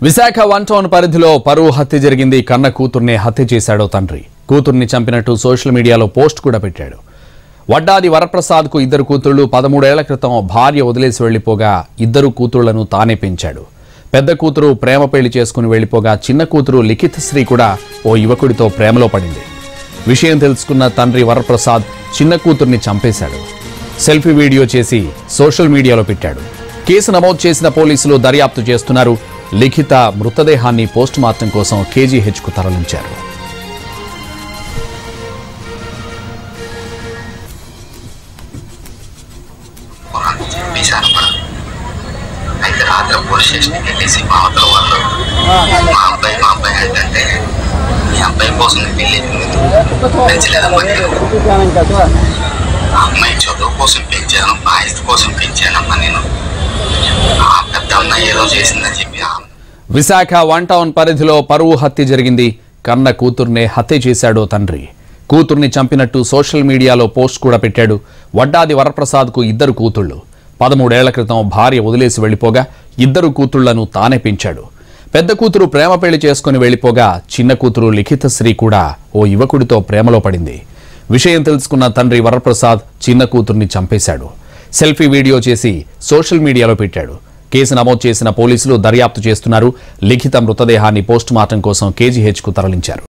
Visakha one town పరిధిలో పరువు హత్య జరిగింది కన్న కూతుర్నే హత్య చేశాడో తండ్రి కూతుర్ని చంపినట్టు సోషల్ మీడియాలో పోస్ట్ కూడా పెట్టాడు వడ్డాది వరప్రసాద్కు ఇద్దరు కూతుళ్లు పదమూడేళ్ల క్రితం భార్య వదిలేసి వెళ్లిపోగా ఇద్దరు కూతుళ్లను తానే పెంచాడు పెద్ద కూతురు ప్రేమ పెళ్లి చేసుకుని వెళ్లిపోగా చిన్న కూతురు లిఖిత్ శ్రీ కూడా ఓ యువకుడితో ప్రేమలో పడింది విషయం తెలుసుకున్న తండ్రి వరప్రసాద్ చిన్న కూతుర్ని చంపేశాడు సెల్ఫీ వీడియో చేసి సోషల్ మీడియాలో పెట్టాడు కేసు నమోదు చేసిన పోలీసులు దర్యాప్తు చేస్తున్నారు లిఖిత మృతదేహాన్ని పోస్ట్ మార్టం కోసం కేజీహెచ్కు తరలించారు చెప్పేశాను కూడా అయితే రాత్రి పోలీస్ స్టేషన్కి వెళ్ళేసి మా అవతల వాళ్ళు మా అబ్బాయి మా అబ్బాయి అంటే మీ అబ్బాయి కోసం నేను వెళ్ళేది పెంచలేదమ్మా నేను ఆ అమ్మాయి చదువు కోసం పెంచాను బాధ్యత కోసం పెంచానమ్మా నేను ఆ పెద్ద అమ్మాయి ఏదో చేసిందని చెప్పి ఆ విశాఖ వన్ టౌన్ పరిధిలో పరువు హత్య జరిగింది కన్న కూతుర్నే హత్య చేశాడో తండ్రి కూతుర్ని చంపినట్టు సోషల్ మీడియాలో పోస్ట్ కూడా పెట్టాడు వడ్డాది వరప్రసాద్కు ఇద్దరు కూతుళ్లు పదమూడేళ్ల క్రితం భార్య వదిలేసి వెళ్లిపోగా ఇద్దరు కూతుళ్లను తానే పెంచాడు పెద్ద కూతురు ప్రేమ పెళ్లి చేసుకుని వెళ్లిపోగా చిన్న కూతురు లిఖిత శ్రీ కూడా ఓ యువకుడితో ప్రేమలో పడింది విషయం తెలుసుకున్న తండ్రి వరప్రసాద్ చిన్న కూతుర్ని చంపేశాడు సెల్ఫీ వీడియో చేసి సోషల్ మీడియాలో పెట్టాడు కేసు నమోదు చేసిన పోలీసులు దర్యాప్తు చేస్తున్నారు లిఖిత మృతదేహాన్ని పోస్టుమార్టం కోసం కేజీహెచ్కు తరలించారు